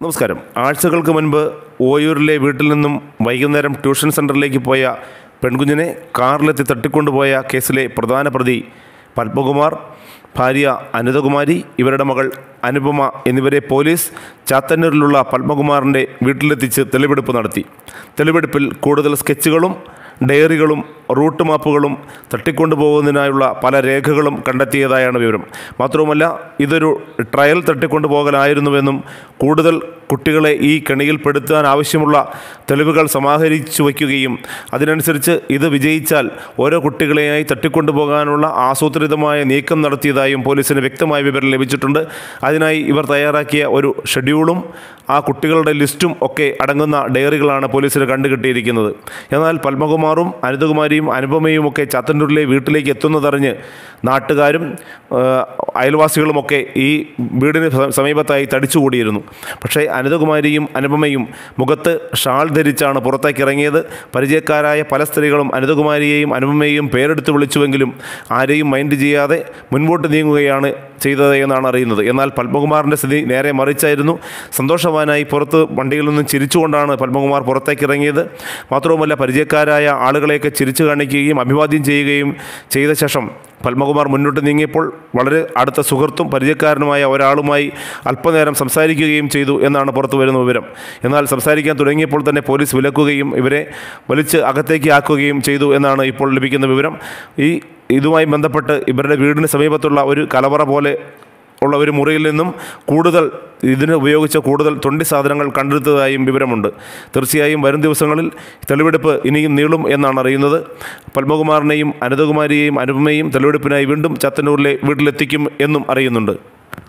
നമസ്കാരം ആഴ്ചകൾക്ക് മുൻപ് ഓയൂരിലെ വീട്ടിൽ നിന്നും വൈകുന്നേരം ട്യൂഷൻ സെൻ്ററിലേക്ക് പോയ പെൺകുഞ്ഞിനെ കാറിലെത്തി തട്ടിക്കൊണ്ടുപോയ കേസിലെ പ്രധാന പ്രതി പത്മകുമാർ ഭാര്യ അനിതകുമാരി ഇവരുടെ മകൾ അനുപമ എന്നിവരെ പോലീസ് ചാത്തന്നൂരിലുള്ള പത്മകുമാറിൻ്റെ വീട്ടിലെത്തിച്ച് തെളിവെടുപ്പ് നടത്തി തെളിവെടുപ്പിൽ കൂടുതൽ സ്കെച്ചുകളും ഡയറികളും റൂട്ട് മാപ്പുകളും തട്ടിക്കൊണ്ടുപോകുന്നതിനായുള്ള പല രേഖകളും കണ്ടെത്തിയതായാണ് വിവരം മാത്രവുമല്ല ഇതൊരു ട്രയൽ തട്ടിക്കൊണ്ടുപോകലായിരുന്നുവെന്നും കൂടുതൽ കുട്ടികളെ ഈ കെണിയിൽപ്പെടുത്താൻ ആവശ്യമുള്ള തെളിവുകൾ സമാഹരിച്ചു വയ്ക്കുകയും അതിനനുസരിച്ച് ഇത് വിജയിച്ചാൽ ഓരോ കുട്ടികളെയായി തട്ടിക്കൊണ്ടുപോകാനുള്ള ആസൂത്രിതമായ നീക്കം നടത്തിയതായും പോലീസിന് വ്യക്തമായ വിവരം ലഭിച്ചിട്ടുണ്ട് അതിനായി ഇവർ തയ്യാറാക്കിയ ഒരു ഷെഡ്യൂളും ആ കുട്ടികളുടെ ലിസ്റ്റും ഒക്കെ അടങ്ങുന്ന ഡയറികളാണ് പോലീസിന് കണ്ടുകിട്ടിയിരിക്കുന്നത് എന്നാൽ പത്മകുമാറും അനിതകുമാരിയും അനുപമയും ഒക്കെ ചാത്തന്നൂരിലെ വീട്ടിലേക്ക് എത്തുന്നതറിഞ്ഞ് നാട്ടുകാരും ആ, അയൽവാസികളുമൊക്കെ ഈ വീടിന് സ- സമീപത്തായി തടിച്ചുകൂടിയിരുന്നു പക്ഷേ അനിതകുമാരിയും അനുപമയും മുഖത്ത് ഷാൾ ധരിച്ചാണ് പുറത്തേക്ക് ഇറങ്ങിയത് പരിചയക്കാരായ പല സ്ത്രീകളും അനിതകുമാരിയെയും അനുപമയെയും പേരെടുത്ത് വിളിച്ചുവെങ്കിലും ആരെയും മൈൻഡ് ചെയ്യാതെ മുൻപോട്ട് നീങ്ങുകയാണ് ചെയ്തത് എന്നാണ് അറിയുന്നത് എന്നാൽ പത്മകുമാറിൻ്റെ സ്ഥിതി നേരെ മറിച്ചായിരുന്നു സന്തോഷവാനായി പുറത്ത് വണ്ടിയിൽ നിന്നും ചിരിച്ചുകൊണ്ടാണ് പത്മകുമാർ പുറത്തേക്ക് ഇറങ്ങിയത് മാത്രവുമല്ല പരിചയക്കാരായ ആളുകളെയൊക്കെ ചിരിച്ചു കാണിക്കുകയും അഭിവാദ്യം ചെയ്യുകയും ചെയ്ത ശേഷം പത്മകുമാർ മുന്നോട്ട് നീങ്ങിയപ്പോൾ വളരെ അടുത്ത സുഹൃത്തും പരിചയക്കാരനുമായ ഒരാളുമായി അല്പനേരം സംസാരിക്കുകയും ചെയ്തു എന്നാണ് പുറത്തു വരുന്ന വിവരം എന്നാൽ സംസാരിക്കാൻ തുടങ്ങിയപ്പോൾ തന്നെ പോലീസ് വിലക്കുകയും ഇവരെ വലിച്ച് അകത്തേക്ക് ആക്കുകയും ചെയ്തു എന്നാണ് ഇപ്പോൾ ലഭിക്കുന്ന വിവരം ഈ ഇതുമായി ബന്ധപ്പെട്ട് ഇവരുടെ വീടിന് സമീപത്തുള്ള ഒരു കലവറ പോലെ ഉള്ള ഒരു മുറിയിൽ നിന്നും കൂടുതൽ ഇതിന് ഉപയോഗിച്ച കൂടുതൽ തൊണ്ടി സാധനങ്ങൾ കണ്ടെടുത്തതായും വിവരമുണ്ട് തീർച്ചയായും വരും ദിവസങ്ങളിൽ തെളിവെടുപ്പ് ഇനിയും നീളും എന്നാണ് അറിയുന്നത് പത്മകുമാറിനെയും അനിതകുമാരിയെയും അനുപമയെയും തെളിവെടുപ്പിനായി വീണ്ടും ചത്തന്നൂരിലെ വീട്ടിലെത്തിക്കും എന്നും അറിയുന്നുണ്ട്